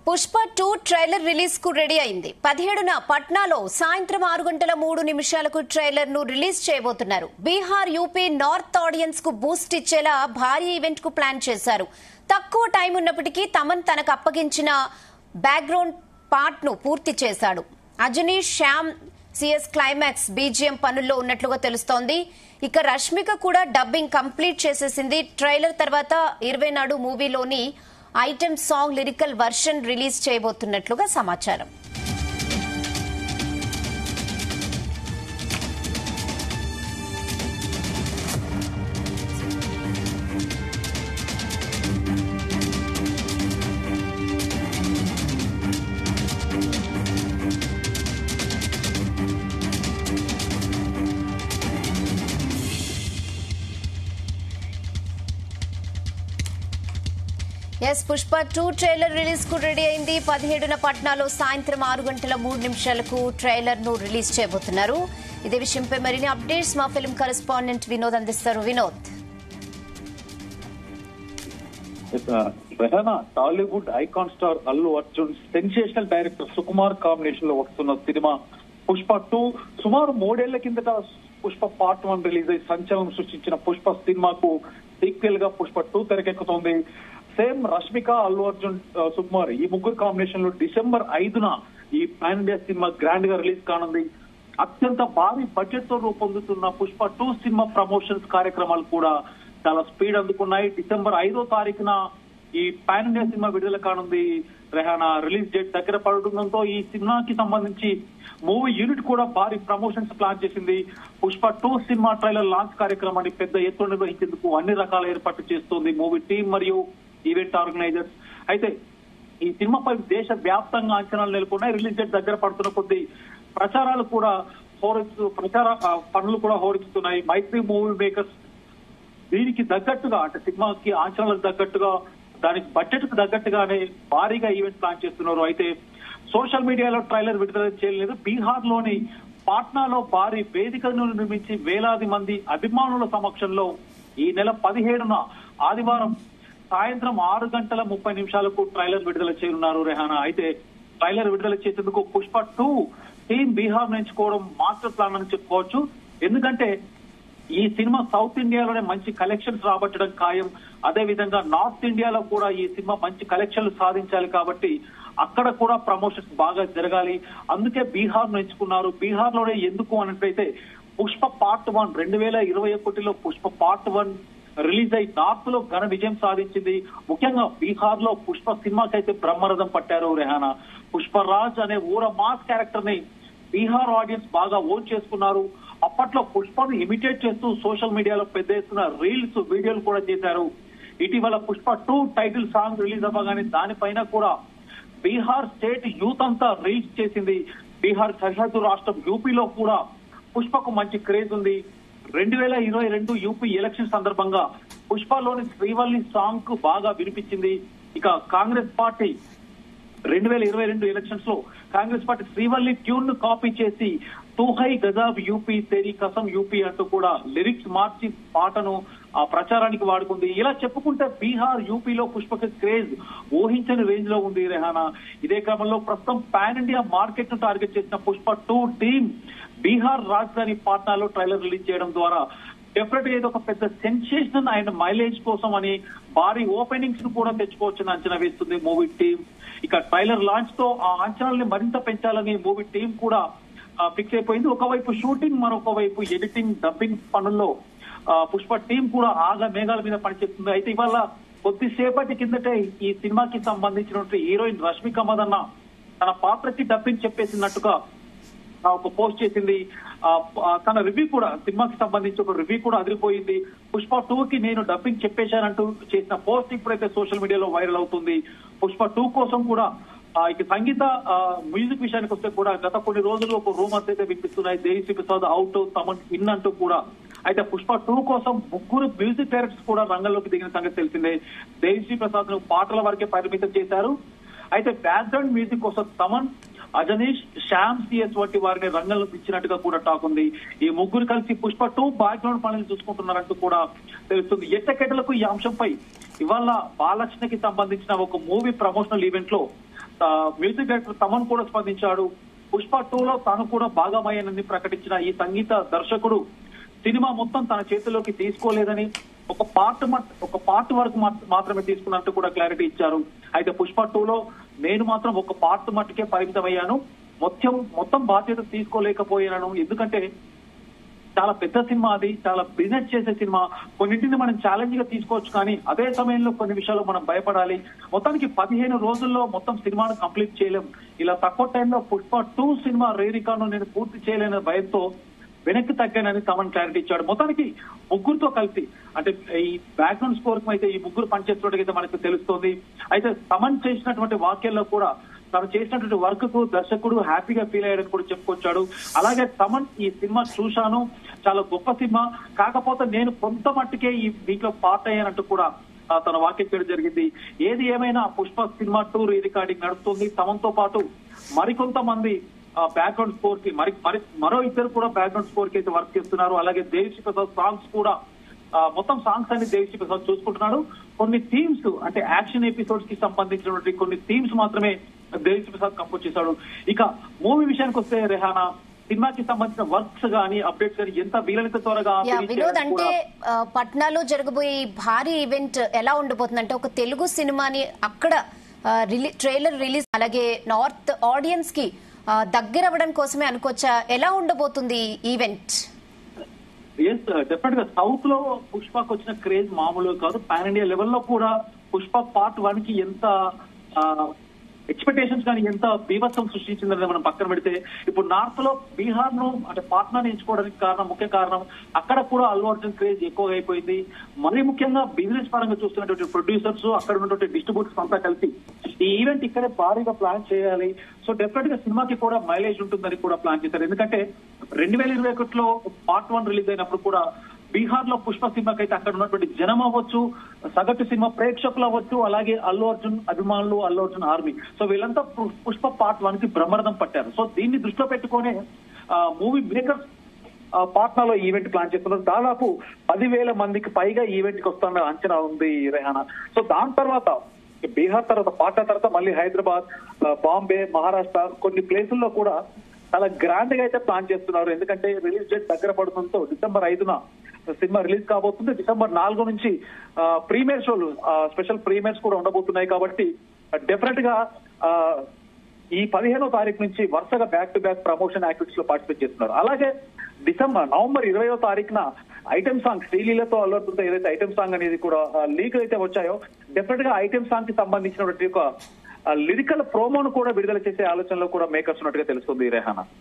Pushpa two trailer release కు ready అయింది పదిహేడున పట్నాలో సాయంత్రం ఆరు గంటల మూడు నిమిషాలకు ట్రైలర్ ను రిలీజ్ చేయబోతున్నారు బీహార్ యూపీ నార్త్ ఆడియన్స్ కు బూస్ట్ ఇచ్చేలా భారీ ఈవెంట్ కు ప్లాన్ చేశారు తక్కువ టైం ఉన్నప్పటికీ తమన్ తనకు అప్పగించిన బ్యాక్గ్రౌండ్ పార్ట్ ను పూర్తి చేశాడు Ajaneesh Sam CS climax BGM పనుల్లో ఉన్నట్లుగా తెలుస్తోంది ఇక రష్మిక కూడా డబ్బింగ్ కంప్లీట్ చేసేసింది ట్రైలర్ తర్వాత ఇరవై నాడు మూవీలోని item song lyrical version release చేయబోతున్నట్లుగా సమాచారం yes Pushpa two trailer release కు రెడీ అయింది పదిహేడున పట్నాలో సాయంత్రం ఆరు గంటల మూడు నిమిషాలకు ట్రైలర్ ను రిలీజ్ చేయబోతున్నారు ఇదే విషయంపై మరిన్ని అప్డేట్స్ మా ఫిల్మ్ కరెస్పాండెంట్ వినోద్ అందిస్తారు Vinod Rehana Tollywood icon star Allu Arjun sensational director Sukumar combination లో వస్తున్న సినిమా పుష్ప టూ సుమారు మూడేళ్ల కిందట పుష్ప పార్ట్ వన్ రిలీజ్ అయి సంచలనం సృష్టించిన పుష్ప సినిమాకు సీక్వెల్ గా పుష్ప టూ తెరకెక్కుతోంది సేమ్ రష్మిక అల్లు అర్జున్ ఆ, సుకుమార్ ఈ ముగ్గురు కాంబినేషన్ లో డిసెంబర్ ఐదున ఈ పాన్ ఇండియా సినిమా గ్రాండ్ గా రిలీజ్ కానుంది అత్యంత భారీ బడ్జెట్ తో రూపొందుతున్న పుష్ప టూ సినిమా ప్రమోషన్స్ కార్యక్రమాలు కూడా చాలా స్పీడ్ అందుకున్నాయి డిసెంబర్ ఐదో తారీఖున ఈ పాన్ ఇండియా సినిమా విడుదల కానుంది రెహానా రిలీజ్ డేట్ దగ్గర పడడంతో ఈ సినిమాకి సంబంధించి మూవీ యూనిట్ కూడా భారీ ప్రమోషన్స్ ప్లాన్ చేసింది పుష్ప టూ సినిమా ట్రైలర్ లాంచ్ కార్యక్రమాన్ని పెద్ద ఎత్తున నిర్వహించేందుకు అన్ని రకాల ఏర్పాట్లు చేస్తోంది మూవీ టీం మరియు ఈవెంట్ ఆర్గనైజర్స్ అయితే ఈ సినిమాపై దేశ వ్యాప్తంగా అంచనాలు నెలకొన్నాయి రిలీజ్ డేట్ దగ్గర పడుతున్న కొద్దీ ప్రచారాలు కూడా హోరెత్తు ప్రచార ఆ, పనులు కూడా హోరెత్తుతున్నాయి మైత్రి మూవీ మేకర్స్ దీనికి తగ్గట్టుగా అంటే సినిమాకి ఆచరణలకు తగ్గట్టుగా దానికి బడ్జెట్ కు తగ్గట్టుగానే భారీగా ఈవెంట్ ప్లాన్ చేస్తున్నారు అయితే సోషల్ మీడియాలో ట్రైలర్ విడుదల చేయలేదు బీహార్ లోని పాట్నాలో భారీ వేదికను నిర్మించి వేలాది మంది అభిమానుల సమక్షంలో ఈ నెల పదిహేడున ఆదివారం సాయంత్రం ఆరు గంటల ముప్పై నిమిషాలకు ట్రైలర్ విడుదల చేయనున్నారు రెహానా అయితే ట్రైలర్ విడుదల చేసేందుకు పుష్ప టూ టీం బీహార్ ఎంచుకోవడం మాస్టర్ ప్లాన్ అని చెప్పుకోవచ్చు ఎందుకంటే ఈ సినిమా సౌత్ ఇండియాలోనే మంచి కలెక్షన్స్ రాబట్టడం ఖాయం అదే విధంగా నార్త్ ఇండియాలో కూడా ఈ సినిమా మంచి కలెక్షన్లు సాధించాలి కాబట్టి అక్కడ కూడా ప్రమోషన్స్ బాగా జరగాలి అందుకే బీహార్ ను ఎంచుకున్నారు బీహార్ లోనే ఎందుకు అన్నట్లయితే పుష్ప పార్ట్ వన్ రెండు వేల ఇరవై ఒకటిలో పుష్ప పార్ట్ వన్ రిలీజ్ అయి నార్త్ లో ఘన విజయం సాధించింది ముఖ్యంగా బీహార్ లో పుష్ప సినిమాకైతే బ్రహ్మరథం పట్టారు రెహానా పుష్పరాజ్ అనే ఊర మాస్ క్యారెక్టర్ ని బీహార్ ఆడియన్స్ బాగా ఓన్ చేసుకున్నారు అప్పట్లో పుష్పను ఇమిటేట్ చేస్తూ సోషల్ మీడియాలో పెద్ద ఎత్తున రీల్స్ వీడియోలు కూడా చేశారు ఇటీవల Pushpa two title song release అవ్వగానే దానిపైన కూడా బీహార్ స్టేట్ యూత్ అంతా రీల్స్ చేసింది బీహార్ సరిహద్దు రాష్ట్రం యూపీలో కూడా పుష్పకు మంచి క్రేజ్ ఉంది రెండు వేల ఇరవై రెండు యూపీ ఎలక్షన్ సందర్భంగా పుష్పలోని శ్రీవల్లి సాంగ్ కు బాగా వినిపించింది ఇక కాంగ్రెస్ పార్టీ రెండు వేల ఇరవై రెండు ఎలక్షన్స్ లో కాంగ్రెస్ పార్టీ శ్రీవల్లి ట్యూన్ ను కాపీ చేసి తూహై గజాబ్ యూపీ తెరి కసం యూపీ అంటూ కూడా లిరిక్స్ మార్చి పాటను ఆ ప్రచారానికి వాడుకుంది ఇలా చెప్పుకుంటే బీహార్ యూపీలో పుష్పక క్రేజ్ ఊహించని రేంజ్ లో ఉంది రెహానా ఇదే క్రమంలో ప్రస్తుతం పాన్ ఇండియా మార్కెట్ ను టార్గెట్ చేసిన పుష్ప టూ టీమ్ బీహార్ రాజధాని పాట్నాలో ట్రైలర్ రిలీజ్ చేయడం ద్వారా డెఫినెట్ గా ఇది ఒక పెద్ద సెన్సేషన్ ఆయన మైలేజ్ కోసం అని భారీ ఓపెనింగ్స్ ను కూడా తెచ్చుకోవచ్చని అంచనా వేస్తుంది మూవీ టీం ఇక ట్రైలర్ లాంచ్ తో ఆ అంచనాల్ని మరింత పెంచాలని మూవీ టీం కూడా ఫిక్స్ అయిపోయింది ఒకవైపు షూటింగ్ మరొక వైపు ఎడిటింగ్ డబ్బింగ్ పనుల్లో ఆ, పుష్ప టీం కూడా ఆగా మేఘాల మీద పనిచేస్తుంది అయితే ఇవాళ కొద్దిసేపటి కిందటే ఈ సినిమాకి సంబంధించినటువంటి హీరోయిన్ రష్మిక మదన్న తన పాత్రకి డబ్బింగ్ చెప్పేసినట్టుగా ఆ, ఒక పోస్ట్ చేసింది ఆ, ఆ, తన రివ్యూ కూడా సినిమాకి సంబంధించి ఒక రివ్యూ కూడా అదిరిపోయింది పుష్ప టూ కి నేను డబ్బింగ్ చెప్పేశానంటూ చేసిన పోస్ట్ ఇప్పుడైతే సోషల్ మీడియాలో వైరల్ అవుతుంది పుష్ప టూ కోసం కూడా ఆ, ఇక సంగీత ఆ, మ్యూజిక్ విషయానికి వస్తే కూడా గత కొన్ని రోజులు ఒక రూమర్స్ అయితే వినిపిస్తున్నాయి దేవిశ్రీ ప్రసాద్ అవుట్ తమన్ ఇన్ అంటూ కూడా అయితే పుష్ప టూ కోసం ముగ్గురు మ్యూజిక్ డైరెక్టర్స్ కూడా రంగంలోకి దిగిన సంగతి తెలిసిందే దేవిశ్రీ ప్రసాద్ ను పాటల వరకే పరిమితం చేశారు అయితే బ్యాక్గ్రౌండ్ మ్యూజిక్ కోసం తమన్ అజనీష్ శ్యామ్ సిఎస్ వంటి వారిని రంగంలో దించినట్టుగా కూడా టాక్ ఉంది ఈ ముగ్గురు కలిసి పుష్ప టూ బ్యాక్గ్రౌండ్ పనులు చూసుకుంటున్నారంటూ కూడా తెలుస్తుంది ఎట్టకెటలకు ఈ అంశంపై ఇవాళ బాలకృష్ణకి సంబంధించిన ఒక మూవీ ప్రమోషనల్ ఈవెంట్ లో ఆ, మ్యూజిక్ డైరెక్టర్ తమన్ కూడా స్పందించాడు పుష్ప టూ లో తాను కూడా భాగమయ్యానని ప్రకటించిన ఈ సంగీత దర్శకుడు సినిమా మొత్తం తన చేతిలోకి తీసుకోలేదని ఒక పార్ట్ మట్- ఒక పార్ట్ వరకు మాత్- మాత్రమే తీసుకున్నట్టు కూడా క్లారిటీ ఇచ్చారు అయితే పుష్ప టూ లో నేను మాత్రం ఒక పార్ట్ మట్టుకే పరిమితమయ్యాను మొత్తం మొత్తం బాధ్యత తీసుకోలేకపోయాను ఎందుకంటే చాలా పెద్ద సినిమా అది చాలా బిజినెస్ చేసే సినిమా కొన్నింటిని మనం ఛాలెంజ్ గా తీసుకోవచ్చు కానీ అదే సమయంలో కొన్ని విషయాలు మనం భయపడాలి మొత్తానికి పదిహేను రోజుల్లో మొత్తం సినిమాను కంప్లీట్ చేయలేం ఇలా తక్కువ టైంలో పుష్ప టూ సినిమా రేరికాను నేను పూర్తి చేయలేని భయంతో వెనక్కి తగ్గానని తమన్ క్లారిటీ ఇచ్చాడు మొత్తానికి ముగ్గురుతో కలిసి అంటే ఈ బ్యాక్గ్రౌండ్ స్కోర్ అయితే ఈ ముగ్గురు పనిచేస్తున్నట్టుగా మనకు తెలుస్తోంది అయితే తమన్ చేసినటువంటి వాక్యాల్లో కూడా తను చేసినటువంటి వర్క్ కు దర్శకుడు హ్యాపీగా ఫీల్ అయ్యాడని కూడా చెప్పుకొచ్చాడు అలాగే తమన్ ఈ సినిమా చూశాను చాలా గొప్ప సినిమా కాకపోతే నేను కొంత మట్టుకే ఈ దీంట్లో పార్ట్ అయ్యానంటూ కూడా ఆ, తన వాక్యం చేయడం జరిగింది ఏది ఏమైనా పుష్ప సినిమా టూర్ ఈ రికార్డింగ్ నడుస్తుంది తమన్తో పాటు మరికొంతమంది బ్యాక్గ్రౌండ్ స్కోర్ కి మరి మరి మరో ఇద్దరు కూడా బ్యాక్గ్రౌండ్ స్కోర్ కి అయితే వర్క్ చేస్తున్నారు అలాగే దేవిశ్రీ ప్రసాద్ సాంగ్స్ కూడా ఆ, మొత్తం సాంగ్స్ అన్ని దేవిశ్రీ ప్రసాద్ చూసుకుంటున్నాడు కొన్ని థీమ్స్ అంటే యాక్షన్ ఎపిసోడ్స్ కి సంబంధించినటువంటి కొన్ని థీమ్స్ మాత్రమే దేవిశ్రీ ప్రసాద్ కంపోజ్ చేశాడు ఇక మూవీ విషయానికి వస్తే రెహానా సినిమాకి సంబంధించిన వర్క్స్ గానీ అప్డేట్స్ గానీ ఎంత వీలైనంత త్వరగా యా finish వినోద్ చేయడానికి అంటే కూడా ఆ, పట్నాలో జరగబోయే ఈ భారీ ఈవెంట్ ఎలా ఉండబోతుంది అంటే ఒక తెలుగు సినిమాని అక్కడ ఆ, రిలీ- ట్రైలర్ రిలీజ్ అలాగే నార్త్ ఆడియన్స్ కి ఆ, దగ్గర అవ్వడం కోసమే అనుకోవచ్చా ఎలా ఉండబోతుంది ఈ ఈవెంట్ ఎస్ డెఫినెట్ గా సౌత్ లో పుష్పకు వచ్చిన క్రేజ్ మామూలు కాదు పాన్ ఇండియా లెవెల్లో కూడా పుష్ప పార్ట్ వన్ కి ఎంత ఎక్స్పెక్టేషన్స్ కానీ ఎంత బీభత్సం సృష్టించిందని మనం పక్కన పెడితే ఇప్పుడు నార్త్ లో బీహార్ ను అంటే పాట్నాని ఎంచుకోవడానికి కారణం ముఖ్య కారణం అక్కడ కూడా అల్లు అర్జున్ క్రేజ్ ఎక్కువగా అయిపోయింది మరీ ముఖ్యంగా బిజినెస్ పరంగా చూస్తున్నటువంటి ప్రొడ్యూసర్స్ అక్కడ ఉన్నటువంటి డిస్ట్రిబ్యూటర్స్ అంతా కలిసి ఈ ఈవెంట్ ఇక్కడే భారీగా ప్లాన్ చేయాలి సో డెఫినెట్ గా సినిమాకి కూడా మైలేజ్ ఉంటుందని కూడా ప్లాన్ చేశారు ఎందుకంటే రెండు వేల ఇరవై ఒకటిలో పార్ట్ వన్ రిలీజ్ అయినప్పుడు కూడా బీహార్ లో పుష్ప సినిమాకి అయితే అక్కడ ఉన్నటువంటి జనం అవ్వచ్చు సగటు సినిమా ప్రేక్షకులు అవ్వచ్చు అలాగే అల్లు అర్జున్ అభిమానులు అల్లు అర్జున్ ఆర్మీ సో వీళ్ళంతా పు- పుష్ప పార్ట్ వన్ కి బ్రహ్మరథం పట్టారు సో దీన్ని దృష్టిలో పెట్టుకునే మూవీ మేకర్స్ పాట్నాలో ఈవెంట్ ప్లాన్ చేస్తున్నారు దాదాపు పదివేల మందికి పైగా ఈవెంట్ కి వస్తున్న అంచనా ఉంది రెహానా సో దాని తర్వాత బీహార్ తర్వాత పాట్నా తర్వాత మళ్ళీ హైదరాబాద్ ఆ, బాంబే మహారాష్ట్ర కొన్ని ప్లేసుల్లో కూడా చాలా గ్రాండ్ గా అయితే ప్లాన్ చేస్తున్నారు ఎందుకంటే రిలీజ్ డేట్ దగ్గర పడుతుందో డిసెంబర్ ఐదున సినిమా రిలీజ్ కాబోతుంది డిసెంబర్ నాలుగు నుంచి ప్రీమియర్ షోలు స్పెషల్ ప్రీమియర్స్ కూడా ఉండబోతున్నాయి కాబట్టి డెఫినెట్ గా ఆ, ఈ పదిహేనో తారీఖు నుంచి వరుసగా back to back promotion activities లో పార్టిసిపేట్ చేస్తున్నారు అలాగే డిసెంబర్ నవంబర్ ఇరవయో తారీఖున ఐటమ్ సాంగ్ శ్రీలీలతో అల్లర్తో ఏదైతే ఐటమ్ సాంగ్ అనేది కూడా లీక్ అయితే వచ్చాయో డెఫినెట్ గా ఐటమ్ సాంగ్ కి సంబంధించినటువంటి ఒక లిరికల్ ప్రోమోను కూడా విడుదల చేసే ఆలోచనలో కూడా మేకర్స్ ఉన్నట్టుగా తెలుస్తుంది రెహానా